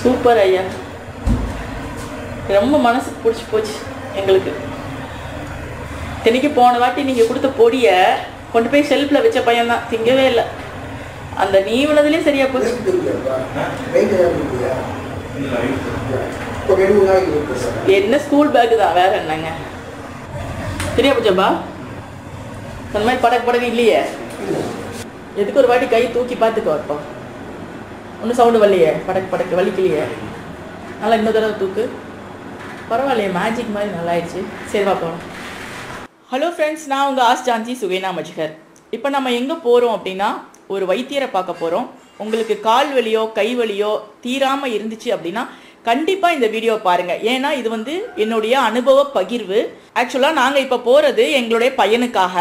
super ஐயா ரொம்ப மனசுக்கு பிடிச்சி போச்சு எங்களுக்கு தினைக்கு போன வாட்டி நீங்கள் கொடுத்த பொடியை கொண்டு போய் ஷெல்ஃபில் வச்ச பையன்தான் திங்கவே இல்லை அந்த நீவுனதுலேயே சரியா போச்சு என்ன ஸ்கூல் பேக்கு தான் வேற என்னங்க சரியா போச்சாப்பா அந்த மாதிரி படக்கு படகு இல்லையே எதுக்கு ஒரு வாட்டி கை தூக்கி பார்த்துக்கோ இப்போ ஒன்றும் சவுண்டு வரலையே படக்கு படக்கு வலிக்கலையே நல்லா இன்னொரு தடவை தூக்கு பரவாயில்லையே மேஜிக் மாதிரி நல்லா ஆயிடுச்சு சரி வா போகலாம் ஹலோ ஃப்ரெண்ட்ஸ் நான் உங்கள் ஆஸ் ஜான்சி சுகைனா மஜ்கர் இப்போ நம்ம எங்கே போகிறோம் அப்படின்னா ஒரு வைத்தியரை பார்க்க போகிறோம் உங்களுக்கு கால் வலியோ கை வலியோ தீராமல் இருந்துச்சு அப்படின்னா கண்டிப்பாக இந்த வீடியோ பாருங்கள் ஏன்னா இது வந்து என்னுடைய அனுபவ பகிர்வு ஆக்சுவலாக நாங்கள் இப்போ போகிறது எங்களுடைய பையனுக்காக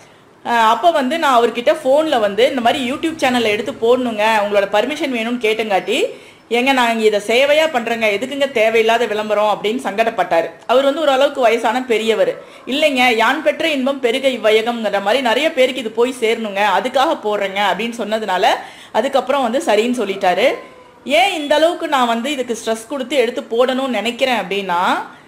அப்போ வந்து நான் அவர்கிட்ட ஃபோனில் வந்து இந்த மாதிரி யூடியூப் சேனலில் எடுத்து போடணுங்க உங்களோட பர்மிஷன் வேணும்னு கேட்டங்காட்டி ஏங்க நாங்கள் இதை சேவையாக பண்ணுறேங்க எதுக்குங்க தேவையில்லாத விளம்பரம் அப்படின்னு சங்கடப்பட்டார் அவர் வந்து ஓரளவுக்கு வயசான பெரியவர் இல்லைங்க யான் பெற்ற இன்பம் பெருக இவ்வையகம்ங்கிற மாதிரி நிறைய பேருக்கு இது போய் சேரணுங்க அதுக்காக போடுறேங்க அப்படின்னு சொன்னதுனால அதுக்கப்புறம் வந்து சரின்னு சொல்லிட்டாரு ஏன் இந்த அளவுக்கு நான் வந்து இதுக்கு ஸ்ட்ரெஸ் கொடுத்து எடுத்து போடணும்னு நினைக்கிறேன் அப்படின்னா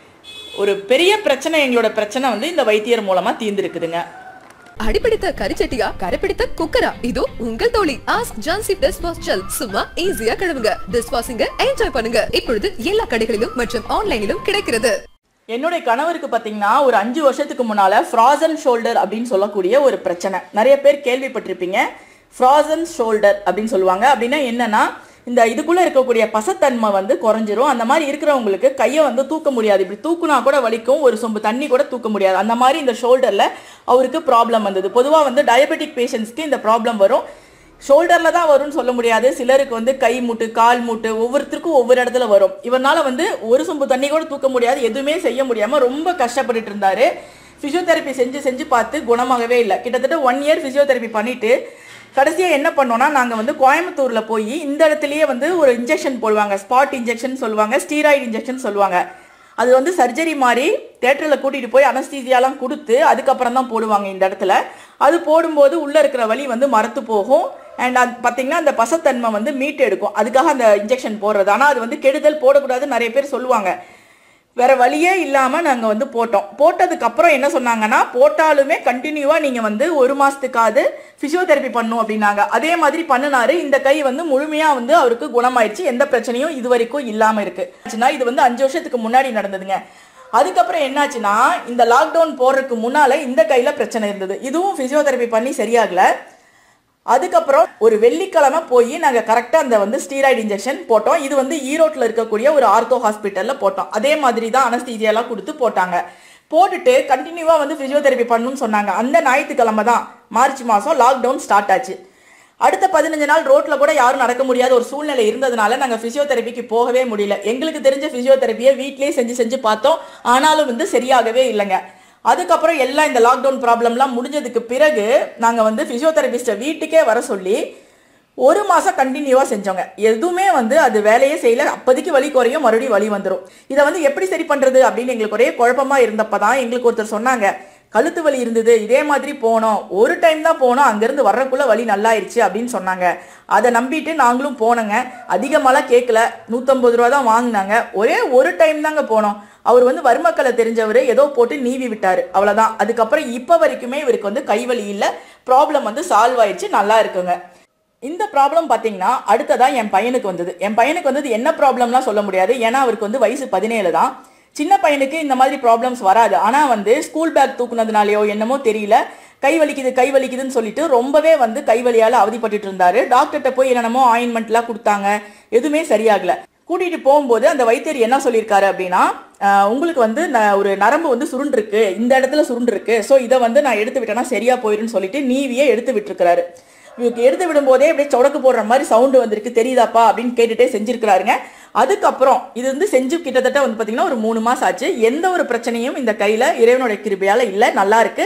ஒரு பெரிய பிரச்சனை எங்களோட பிரச்சனை வந்து இந்த வைத்தியர் மூலமாக தீர்ந்துருக்குதுங்க அடிப்பிடித்த கரிச்சட்டியா கரைப்பிடித்த குக்கரா இது உங்கள் தோழி ask Jhansi dish wash gel சும்மா ஈஸியா கழுவுங்க டிஷ் வாஷிங்க என்ஜாய் பண்ணுங்க இப்பொழுது எல்லா கடைகளிலும் மற்றும் ஆன்லைனிலும் கிடைக்கிறது என்னுடைய கணவருக்கு பார்த்தீங்கன்னா ஒரு அஞ்சு வருஷத்துக்கு முன்னால் ஃப்ராசன் ஷோல்டர் அப்படின்னு சொல்லக்கூடிய ஒரு பிரச்சனை நிறைய பேர் கேள்விப்பட்டிருப்பீங்க ஃப்ராசன் ஷோல்டர் அப்படின்னு சொல்லுவாங்க அப்படின்னா என்னன்னா இந்த இதுக்குள்ளே இருக்கக்கூடிய பசத்தன்மை வந்து குறைஞ்சிரும் அந்த மாதிரி இருக்கிறவங்களுக்கு கையை வந்து தூக்க முடியாது இப்படி தூக்குனா கூட வலிக்கும் ஒரு சொம்பு தண்ணி கூட தூக்க முடியாது அந்த மாதிரி இந்த ஷோல்டரில் அவருக்கு ப்ராப்ளம் வந்தது பொதுவாக வந்து டயபெட்டிக் பேஷண்ட்ஸ்க்கு இந்த ப்ராப்ளம் வரும் ஷோல்டரில் தான் வரும்னு சொல்ல முடியாது சிலருக்கு வந்து கை மூட்டு கால் மூட்டு ஒவ்வொருத்தருக்கும் ஒவ்வொரு இடத்துல வரும் இவரால் வந்து ஒரு சொம்பு தண்ணி கூட தூக்க முடியாது எதுவுமே செய்ய முடியாமல் ரொம்ப கஷ்டப்பட்டுட்டு இருந்தார் ஃபிசியோதெரப்பி செஞ்சு செஞ்சு பார்த்து குணமாகவே இல்லை கிட்டத்தட்ட ஒன் இயர் ஃபிசியோதெரப்பி பண்ணிட்டு கடைசியாக என்ன பண்ணோம்னா நாங்கள் வந்து கோயம்புத்தூரில் போய் இந்த இடத்துலயே வந்து ஒரு இன்ஜெக்ஷன் போடுவாங்க ஸ்பாட் இன்ஜெக்ஷன் சொல்லுவாங்க ஸ்டீராய்டு இன்ஜெக்ஷன் சொல்லுவாங்க அது வந்து சர்ஜரி மாதிரி தேட்டரில் கூட்டிகிட்டு போய் அனஸ்தீசியாலாம் கொடுத்து அதுக்கப்புறம் தான் போடுவாங்க இந்த இடத்துல அது போடும்போது உள்ளே இருக்கிற வலி வந்து மரத்து போகும் அண்ட் அது பார்த்தீங்கன்னா அந்த பசத்தன்மை வந்து மீட்டு எடுக்கும் அதுக்காக அந்த இன்ஜெக்ஷன் போடுறது ஆனால் அது வந்து கெடுதல் போடக்கூடாதுன்னு நிறைய பேர் சொல்லுவாங்க வேற வழியே இல்லாமல் நாங்கள் வந்து போட்டோம் போட்டதுக்கு அப்புறம் என்ன சொன்னாங்கன்னா போட்டாலுமே கண்டினியூவாக நீங்கள் வந்து ஒரு மாதத்துக்காவது ஃபிசியோதெரப்பி பண்ணும் அப்படின்னாங்க அதே மாதிரி பண்ணினாரு இந்த கை வந்து முழுமையாக வந்து அவருக்கு குணமாயிடுச்சு எந்த பிரச்சனையும் இது வரைக்கும் இல்லாமல் இருக்கு ஆச்சுன்னா இது வந்து அஞ்சு வருஷத்துக்கு முன்னாடி நடந்ததுங்க அதுக்கப்புறம் என்னாச்சுன்னா இந்த லாக்டவுன் போடுறதுக்கு முன்னால இந்த கையில பிரச்சனை இருந்தது இதுவும் ஃபிசியோதெரப்பி பண்ணி சரியாகல அதுக்கப்புறம் ஒரு வெள்ளிக்கிழமை போய் நாங்கள் கரெக்டாக அந்த வந்து ஸ்டீராய்டு இன்ஜெக்ஷன் போட்டோம் இது வந்து ஈரோட்டில் இருக்கக்கூடிய ஒரு ஆர்த்தோ ஹாஸ்பிட்டலில் போட்டோம் அதே மாதிரி தான் அனஸ்தீசியாலாம் கொடுத்து போட்டாங்க போட்டுட்டு கண்டினியூவாக வந்து ஃபிசியோதெரப்பி பண்ணணும்னு சொன்னாங்க அந்த ஞாயிற்றுக்கிழமை தான் மார்ச் மாதம் லாக்டவுன் ஸ்டார்ட் ஆச்சு அடுத்த பதினஞ்சு நாள் ரோட்டில் கூட யாரும் நடக்க முடியாத ஒரு சூழ்நிலை இருந்ததுனால நாங்கள் ஃபிசியோதெரப்பிக்கு போகவே முடியல எங்களுக்கு தெரிஞ்ச ஃபிசியோதெரப்பியை வீட்லேயே செஞ்சு செஞ்சு பார்த்தோம் ஆனாலும் வந்து சரியாகவே இல்லைங்க அதுக்கப்புறம் எல்லாம் இந்த லாக்டவுன் ப்ராப்ளம்லாம் முடிஞ்சதுக்கு பிறகு நாங்கள் வந்து ஃபிசியோதெரபிஸ்ட்டை வீட்டுக்கே வர சொல்லி ஒரு மாதம் கண்டினியூவாக செஞ்சோங்க எதுவுமே வந்து அது வேலையே செய்யல அப்போதைக்கு வலி குறையும் மறுபடியும் வலி வந்துடும் இதை வந்து எப்படி சரி பண்ணுறது அப்படின்னு எங்களுக்கு ஒரே குழப்பமாக இருந்தப்போ தான் எங்களுக்கு ஒருத்தர் சொன்னாங்க கழுத்து வலி இருந்தது இதே மாதிரி போனோம் ஒரு டைம் தான் போனோம் அங்கேருந்து வர்றக்குள்ள வலி நல்லாயிருச்சு அப்படின்னு சொன்னாங்க அதை நம்பிட்டு நாங்களும் போனோங்க அதிகமாலாம் கேட்கல நூற்றம்பது ரூபா தான் வாங்கினாங்க ஒரே ஒரு டைம் தாங்க போனோம் அவர் வந்து வர்மக்களை தெரிஞ்சவர் ஏதோ போட்டு நீவி விட்டார் அவ்வளோதான் அதுக்கப்புறம் இப்போ வரைக்குமே இவருக்கு வந்து கைவலி இல்லை ப்ராப்ளம் வந்து சால்வ் ஆயிடுச்சு நல்லா இருக்குங்க இந்த ப்ராப்ளம் பார்த்தீங்கன்னா அடுத்ததான் என் பையனுக்கு வந்தது என் பையனுக்கு வந்தது என்ன ப்ராப்ளம்லாம் சொல்ல முடியாது ஏன்னா அவருக்கு வந்து வயசு பதினேழு தான் சின்ன பையனுக்கு இந்த மாதிரி ப்ராப்ளம்ஸ் வராது ஆனால் வந்து ஸ்கூல் பேக் தூக்குனதுனாலயோ என்னமோ தெரியல கை வலிக்குது கை வலிக்குதுன்னு சொல்லிட்டு ரொம்பவே வந்து கை வலியால் அவதிப்பட்டுட்டு இருந்தாரு டாக்டர்கிட்ட போய் என்னென்னமோ ஆயின்மெண்ட்லாம் கொடுத்தாங்க எதுவுமே சரியாகல கூட்டிட்டு போகும்போது அந்த வைத்தியர் என்ன சொல்லியிருக்காரு அப்படின்னா ஆஹ், உங்களுக்கு வந்து ந- ஒரு நரம்பு வந்து சுருண்டிருக்கு இந்த இடத்துல சுருண்டிருக்கு ஸோ இதை வந்து நான் எடுத்து விட்டேன்னா சரியா போயிடும்னு சொல்லிட்டு நீவியே எடுத்து விட்டுருக்கிறாரு இவருக்கு எடுத்து விடும்போதே அப்படியே சொடக்கு போடுற மாதிரி சவுண்டு வந்திருக்கு தெரியுதாப்பா அப்படின்னு கேட்டுட்டே செஞ்சிருக்கிறாருங்க அதுக்கப்புறம் இது வந்து செஞ்சு கிட்டத்தட்ட வந்து பார்த்தீங்கன்னா ஒரு மூணு மாசம் ஆச்சு எந்த ஒரு பிரச்சனையும் இந்த கையில இறைவனுடைய கிருபையால இல்லை நல்லா இருக்கு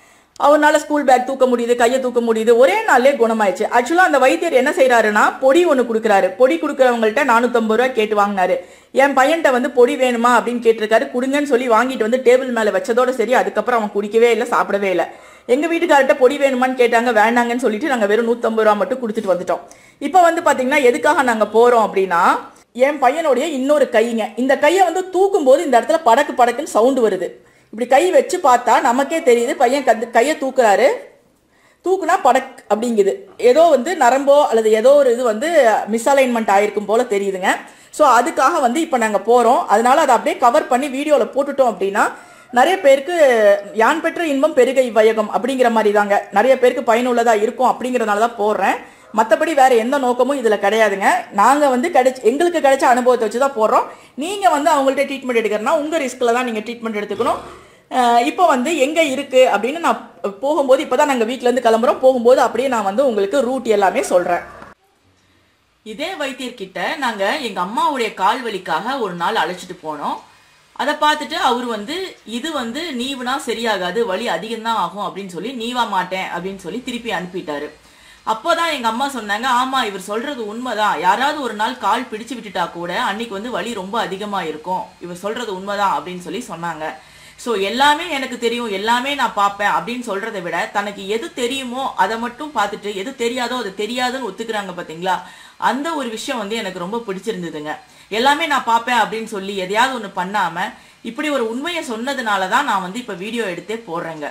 அவனால ஸ்கூல் பேக் தூக்க முடியுது கையை தூக்க முடியுது ஒரே நாள்லயே குணமாயிடுச்சு ஆக்சுவலா அந்த வைத்தியர் என்ன செய்யறாருன்னா பொடி ஒன்று கொடுக்குறாரு பொடி கொடுக்குறவங்கள்ட்ட நானூத்தம்பது ரூபாய் கேட்டு வாங்கினாரு என் பையன்கிட்ட வந்து பொடி வேணுமா அப்படின்னு கேட்டிருக்காரு கொடுங்கன்னு சொல்லி வாங்கிட்டு வந்து டேபிள் மேல வச்சதோட சரி அதுக்கப்புறம் அவன் குடிக்கவே இல்லை சாப்பிடவே இல்லை எங்க வீட்டுக்கார்ட்ட பொடி வேணுமான்னு கேட்டாங்க வேண்டாங்கன்னு சொல்லிட்டு நாங்க வெறும் நூத்தம்பது ரூபா மட்டும் கொடுத்துட்டு வந்துட்டோம் இப்போ வந்து பாத்தீங்கன்னா எதுக்காக நாங்க போறோம் அப்படின்னா என் பையனுடைய இன்னொரு கைங்க இந்த கையை வந்து தூக்கும் போது இந்த இடத்துல படக்கு படக்குன்னு சவுண்டு வருது இப்படி கை வச்சு பார்த்தா நமக்கே தெரியுது பையன் கந்து கையை தூக்குறாரு தூக்குனா படக் அப்படிங்குது ஏதோ வந்து நரம்போ அல்லது ஏதோ ஒரு இது வந்து மிஸ்அலைன்மெண்ட் ஆயிருக்கும் போல தெரியுதுங்க ஸோ அதுக்காக வந்து இப்போ நாங்கள் போகிறோம் அதனால அதை அப்படியே கவர் பண்ணி வீடியோவில் போட்டுட்டோம் அப்படின்னா நிறைய பேருக்கு யான் பெற்ற இன்பம் பெருகை வையகம் அப்படிங்கிற மாதிரி தாங்க நிறைய பேருக்கு பயனுள்ளதாக இருக்கும் அப்படிங்கிறதுனால தான் போடுறேன் மற்றபடி வேற எந்த நோக்கமும் இதில் கிடையாதுங்க நாங்கள் வந்து கிடைச்ச எங்களுக்கு கிடைச்ச அனுபவத்தை வச்சு தான் போடுறோம் நீங்கள் வந்து அவங்கள்ட்ட ட்ரீட்மெண்ட் எடுக்கிறனா உங்கள் ரிஸ்கில் தான் நீங்கள் ட்ரீட்மெண்ட் எடுத்துக்கணும் அஹ் இப்போ வந்து எங்கே இருக்குது அப்படின்னு நான் போகும்போது இப்போ தான் நாங்கள் வீட்டிலேருந்து கிளம்புறோம் போகும்போது அப்படியே நான் வந்து உங்களுக்கு ரூட் எல்லாமே சொல்கிறேன் இதே வைத்தியர்கிட்ட நாங்கள் எங்கள் அம்மாவுடைய கால் வலிக்காக ஒரு நாள் அழைச்சிட்டு போனோம் அதை பார்த்துட்டு அவர் வந்து இது வந்து நீவுனா சரியாகாது வலி அதிகம்தான் ஆகும் அப்படின்னு சொல்லி நீவா மாட்டேன் அப்படின்னு சொல்லி திருப்பி அனுப்பிட்டாரு அப்போதான் எங்க அம்மா சொன்னாங்க ஆமா இவர் சொல்றது உண்மைதான் யாராவது ஒரு நாள் கால் பிடிச்சு விட்டுட்டா கூட அன்னைக்கு வந்து வலி ரொம்ப அதிகமா இருக்கும் இவர் சொல்றது உண்மைதான் அப்படின்னு சொல்லி சொன்னாங்க ஸோ எல்லாமே எனக்கு தெரியும் எல்லாமே நான் பார்ப்பேன் அப்படின்னு சொல்றதை விட தனக்கு எது தெரியுமோ அதை மட்டும் பார்த்துட்டு எது தெரியாதோ அது தெரியாதுன்னு ஒத்துக்கிறாங்க பாத்தீங்களா அந்த ஒரு விஷயம் வந்து எனக்கு ரொம்ப பிடிச்சிருந்ததுங்க எல்லாமே நான் பார்ப்பேன் அப்படின்னு சொல்லி எதையாவது ஒன்று பண்ணாம இப்படி ஒரு உண்மையை சொன்னதுனால தான் நான் வந்து இப்போ வீடியோ எடுத்தே போடுறேங்க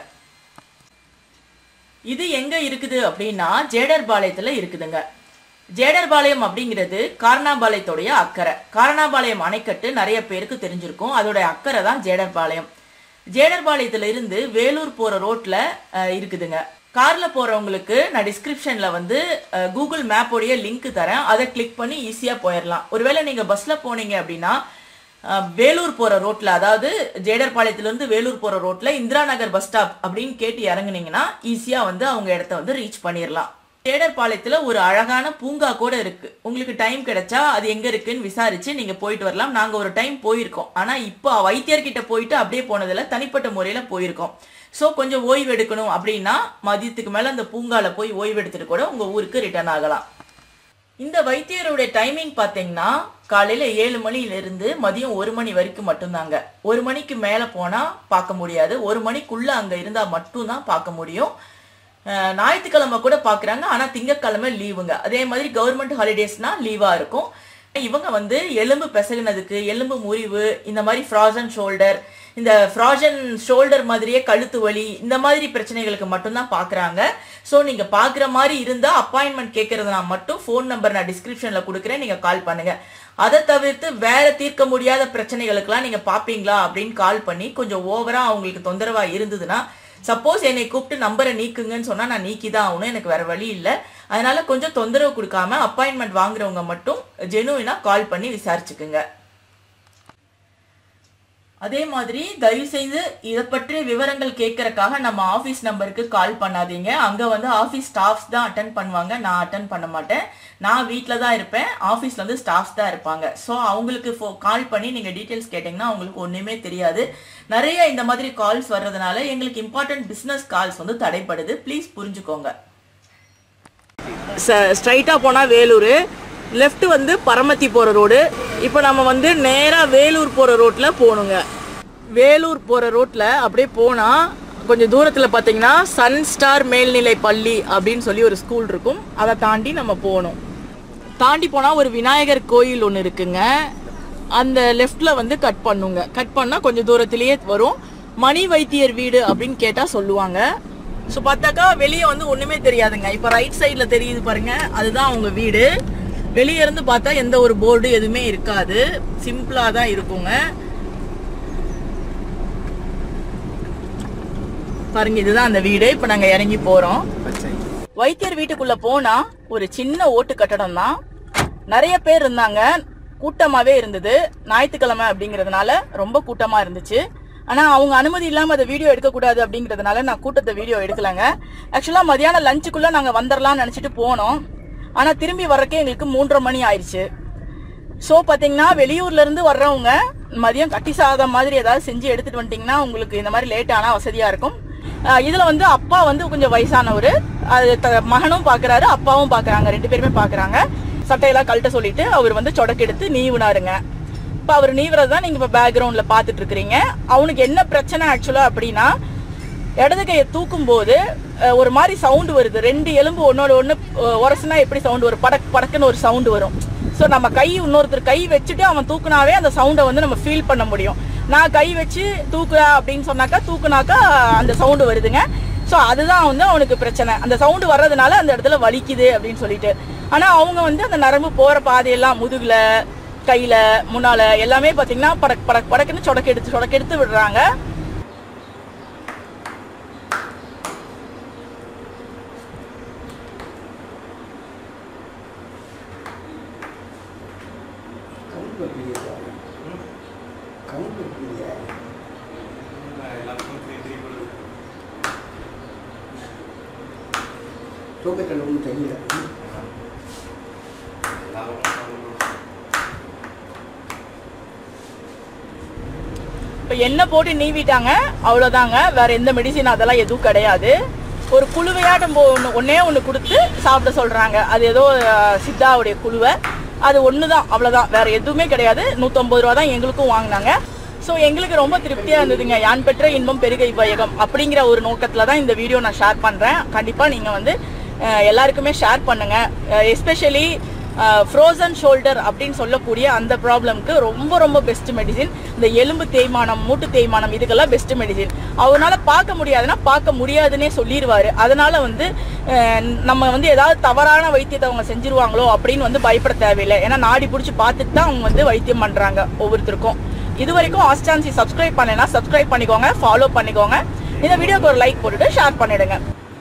இது எங்க இருக்குது அப்படின்னா ஜேடர்பாளையத்துல இருக்குதுங்க ஜேடர்பாளையம் அப்படிங்கிறது காரணாபாளையத்துடைய அக்கறை காரணாபாளையம் அணைக்கட்டு நிறைய பேருக்கு தெரிஞ்சிருக்கும் அதோட அக்கறை தான் ஜேடர்பாளையம் ஜேடர்பாளையத்துல இருந்து வேலூர் போற ரோட்ல அஹ், இருக்குதுங்க கார்ல போறவங்களுக்கு நான் டிஸ்கிரிப்ஷன்ல வந்து அஹ், கூகுள் மேப்போடைய லிங்க் தரேன் அதை கிளிக் பண்ணி ஈஸியா போயிடலாம் ஒருவேளை நீங்க பஸ்ல போனீங்க அப்படின்னா அஹ், வேலூர் போற ரோட்ல அதாவது ஜேடர்பாளையத்துல இருந்து வேலூர் போற ரோட்ல இந்திரா நகர் பஸ் ஸ்டாப் அப்படின்னு கேட்டு இறங்குனீங்கன்னா ஈஸியா வந்து அவங்க இடத்த வந்து ரீச் பண்ணிடலாம் ஜேடர்பாளையத்துல ஒரு அழகான பூங்கா கூட இருக்கு உங்களுக்கு டைம் கிடைச்சா அது எங்க இருக்குன்னு விசாரிச்சு நீங்க போயிட்டு வரலாம் நாங்க ஒரு டைம் போயிருக்கோம் ஆனா இப்போ வைத்தியர்கிட்ட போயிட்டு அப்படியே போனதுல தனிப்பட்ட முறையில போயிருக்கோம் சோ கொஞ்சம் ஓய்வு எடுக்கணும் அப்படின்னா மதியத்துக்கு மேல அந்த பூங்கால போய் ஓய்வு எடுத்துட்டு கூட உங்க ஊருக்கு ரிட்டர்ன் ஆகலாம் இந்த வைத்தியருடைய டைமிங் பாத்தீங்கன்னா காலையில ஏழு மணில இருந்து மதியம் ஒரு மணி வரைக்கும் மட்டும்தாங்க ஒரு மணிக்கு மேல போனா பார்க்க முடியாது ஒரு மணிக்குள்ள அங்க இருந்தா மட்டும்தான் பார்க்க முடியும் அஹ் ஞாயிற்றுக்கிழமை கூட பாக்குறாங்க ஆனா திங்கட்கிழமை லீவுங்க அதே மாதிரி கவர்மெண்ட் ஹாலிடேஸ்னா லீவா இருக்கும் இவங்க வந்து எலும்பு பிசகுனதுக்கு எலும்பு முறிவு இந்த மாதிரி ஃப்ராசன் ஷோல்டர் இந்த ஃப்ராஜன் ஷோல்டர் மாதிரியே கழுத்து வலி இந்த மாதிரி பிரச்சனைகளுக்கு மட்டும்தான் பார்க்குறாங்க ஸோ நீங்கள் பார்க்குற மாதிரி இருந்தால் அப்பாயின்மெண்ட் கேட்கறதுனா மட்டும் ஃபோன் நம்பர் நான் டிஸ்கிரிப்ஷனில் கொடுக்குறேன் நீங்கள் கால் பண்ணுங்க அதை தவிர்த்து வேற தீர்க்க முடியாத பிரச்சனைகளுக்கெல்லாம் நீங்கள் பார்ப்பீங்களா அப்படின்னு கால் பண்ணி கொஞ்சம் ஓவராக அவங்களுக்கு தொந்தரவாக இருந்ததுன்னா சப்போஸ் என்னை கூப்பிட்டு நம்பரை நீக்குங்கன்னு சொன்னா நான் நீக்கி தான் ஆகணும் எனக்கு வேற வழி இல்லை அதனால கொஞ்சம் தொந்தரவு கொடுக்காம அப்பாயின்மெண்ட் வாங்குறவங்க மட்டும் ஜெனுவினா கால் பண்ணி விசாரிச்சுக்குங்க அதே மாதிரி தயவு செய்து இதை பற்றிய விவரங்கள் கேட்கறக்காக நம்ம ஆஃபீஸ் நம்பருக்கு கால் பண்ணாதீங்க அங்க வந்து ஆஃபீஸ் ஸ்டாஃப்ஸ் தான் அட்டன் பண்ணுவாங்க நான் அட்டன் பண்ண மாட்டேன் நான் வீட்டில் தான் இருப்பேன் ஆஃபீஸ்ல வந்து ஸ்டாஃப்ஸ் தான் இருப்பாங்க ஸோ அவங்களுக்கு கால் பண்ணி நீங்க டீட்டெயில்ஸ் கேட்டிங்கன்னா அவங்களுக்கு ஒண்ணுமே தெரியாது நிறைய இந்த மாதிரி கால்ஸ் வர்றதுனால எங்களுக்கு இம்பார்ட்டன்ட் பிஸ்னஸ் கால்ஸ் வந்து தடைப்படுது ப்ளீஸ் புரிஞ்சுக்கோங்க ஸ்ட்ரைட்டாக போனால் வேலூர் லெஃப்ட் வந்து பரமத்தி போகிற ரோடு இப்போ நம்ம வந்து நேராக வேலூர் போகிற ரோட்டில் போகணுங்க வேலூர் போகிற ரோட்டில் அப்படியே போனால் கொஞ்சம் தூரத்தில் பார்த்தீங்கன்னா சன் ஸ்டார் மேல்நிலை பள்ளி அப்படின்னு சொல்லி ஒரு ஸ்கூல் இருக்கும் அதை தாண்டி நம்ம போகணும் தாண்டி போனால் ஒரு விநாயகர் கோயில் ஒன்று இருக்குங்க அந்த லெஃப்டில் வந்து கட் பண்ணுங்க கட் பண்ணால் கொஞ்சம் தூரத்திலேயே வரும் மணி வைத்தியர் வீடு அப்படின்னு கேட்டால் சொல்லுவாங்க ஸோ பார்த்தாக்கா வெளியே வந்து ஒன்றுமே தெரியாதுங்க இப்போ ரைட் சைடில் தெரியுது பாருங்க அதுதான் அவங்க வீடு வெளியே இருந்து பார்த்தா எந்த ஒரு போர்டு எதுவுமே இருக்காது சிம்பிளாக தான் இருக்குங்க பாருங்க இதுதான் அந்த வீடு இப்போ நாங்கள் இறங்கி போகிறோம் வைத்தியர் வீட்டுக்குள்ள போனா ஒரு சின்ன ஓட்டு கட்டடம் தான் நிறைய பேர் இருந்தாங்க கூட்டமாவே இருந்தது ஞாயிற்றுக்கிழமை அப்படிங்கறதுனால ரொம்ப கூட்டமா இருந்துச்சு ஆனா அவங்க அனுமதி இல்லாம அதை வீடியோ எடுக்கக்கூடாது அப்படிங்கறதுனால நான் கூட்டத்தை வீடியோ எடுக்கலங்க ஆக்சுவலா மதியானம் லஞ்சுக்குள்ள நாங்க வந்துடலாம்னு நினைச்சிட்டு போனோம் ஆனா திரும்பி வர்றக்கே எங்களுக்கு மூன்றரை மணி ஆயிடுச்சு ஸோ பார்த்தீங்கன்னா வெளியூர்ல இருந்து வர்றவங்க மதியம் கட்டி சாதம் மாதிரி ஏதாவது செஞ்சு எடுத்துட்டு வந்துட்டீங்கன்னா உங்களுக்கு இந்த மாதிரி லேட் ஆனா வசதியா இருக்கும் அஹ் இதுல வந்து அப்பா வந்து கொஞ்சம் வயசானவர் அது த- மகனும் பாக்குறாரு அப்பாவும் பாக்குறாங்க ரெண்டு பேருமே பாக்குறாங்க சட்டையெல்லாம் கழட்ட சொல்லிட்டு அவர் வந்து சொடக்கெடுத்து நீவுனாருங்க இப்போ அவர் நீவுறது தான் நீங்க இப்போ பேக்ரவுண்ட்ல பார்த்துட்டு இருக்கிறீங்க அவனுக்கு என்ன பிரச்சனை ஆக்சுவலா அப்படின்னா இடது கையை தூக்கும் போது அஹ், ஒரு மாதிரி சவுண்டு வருது ரெண்டு எலும்பு ஒன்னோட ஒன்று உரசுனா எப்படி சவுண்டு வரும் படக் படக்குன்னு ஒரு சவுண்டு வரும் ஸோ நம்ம கை இன்னொருத்தர் கை வச்சுட்டு அவன் தூக்குனாவே அந்த சவுண்டை வந்து நம்ம ஃபீல் பண்ண முடியும் நான் கை வச்சு தூக்குறா அப்படின்னு சொன்னாக்கா தூக்குனாக்கா அந்த சவுண்டு வருதுங்க ஸோ அதுதான் வந்து அவனுக்கு பிரச்சனை அந்த சவுண்டு வர்றதுனால அந்த இடத்துல வலிக்குது அப்படின்னு சொல்லிட்டு ஆனால் அவங்க வந்து அந்த நரம்பு போகிற பாதையெல்லாம் முதுகில் கையில் முன்னால் எல்லாமே பார்த்தீங்கன்னா படக் படக் படக்குன்னு சொடக்கெடுத்து சொடக்கெடுத்து விடுறாங்க கவுண்ட் வைக்கிறீங்க சார் கவுண்ட் வைக்கிறீங்க தூக்கத்தில் ஒன்றும் தெரியல இப்போ என்ன போட்டு நீவிட்டாங்க அவ்வளோதாங்க வேற எந்த மெடிசின் அதெல்லாம் எதுவும் கிடையாது ஒரு குழுவையாட்டம் போ ஒன்று ஒன்றே ஒன்று கொடுத்து சாப்பிட சொல்கிறாங்க அது ஏதோ அஹ், சித்தாவுடைய குழுவை அது ஒன்று தான் அவ்வளோதான் வேற எதுவுமே கிடையாது நூற்றம்பது ரூபா தான் எங்களுக்கும் வாங்கினாங்க ஸோ எங்களுக்கு ரொம்ப திருப்தியாக இருந்ததுங்க யான் பெற்ற இன்பம் பெருகை பயகம் அப்படிங்கிற ஒரு நோக்கத்தில் தான் இந்த வீடியோ நான் ஷேர் பண்ணுறேன் கண்டிப்பாக நீங்கள் வந்து அஹ், எல்லாருக்குமே ஷேர் பண்ணுங்கள் எஸ்பெஷலி ஃப்ரோசன் ஷோல்டர் அப்படின்னு சொல்லக்கூடிய அந்த ப்ராப்ளம்க்கு ரொம்ப ரொம்ப பெஸ்ட் மெடிசின் இந்த எலும்பு தேய்மானம் மூட்டு தேய்மானம் இதுக்கெல்லாம் பெஸ்ட் மெடிசின் அவனால பார்க்க முடியாதுன்னா பார்க்க முடியாதுன்னே சொல்லிடுவாரு அதனால வந்து அஹ், நம்ம வந்து ஏதாவது தவறான வைத்தியத்தை அவங்க செஞ்சிருவாங்களோ அப்படின்னு வந்து பயப்பட தேவையில்லை ஏன்னா நாடி பிடிச்சி பார்த்துட்டு தான் அவங்க வந்து வைத்தியம் பண்றாங்க ஒவ்வொருத்தருக்கும் இது வரைக்கும் ஆஸ்டான்சி சப்ஸ்கிரைப் பண்ணலைன்னா சப்ஸ்கிரைப் பண்ணிக்கோங்க ஃபாலோ பண்ணிக்கோங்க இந்த வீடியோக்கு ஒரு லைக் போட்டுட்டு ஷேர் பண்ணிடுங்க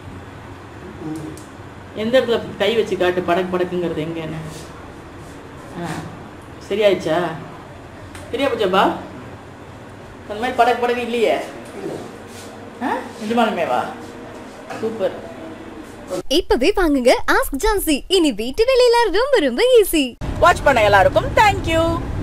எந்த இடத்துல கை வச்சு காட்டு படக்கு படக்குங்கிறது எங்கன்னு ஆ சரியாயிடுச்சா சரியா போச்சாப்பா அந்த மாதிரி படக்கு படக்கு இல்லையே ஆ நிஜமாலுமேவா சூப்பர் இப்பவே வாங்குங்க ஆஸ்க் ஜான்சி இனி வீட்டு வேலையில ரொம்ப ரொம்ப ஈஸி வாட்ச் பண்ண எல்லாருக்கும் தேங்க்யூ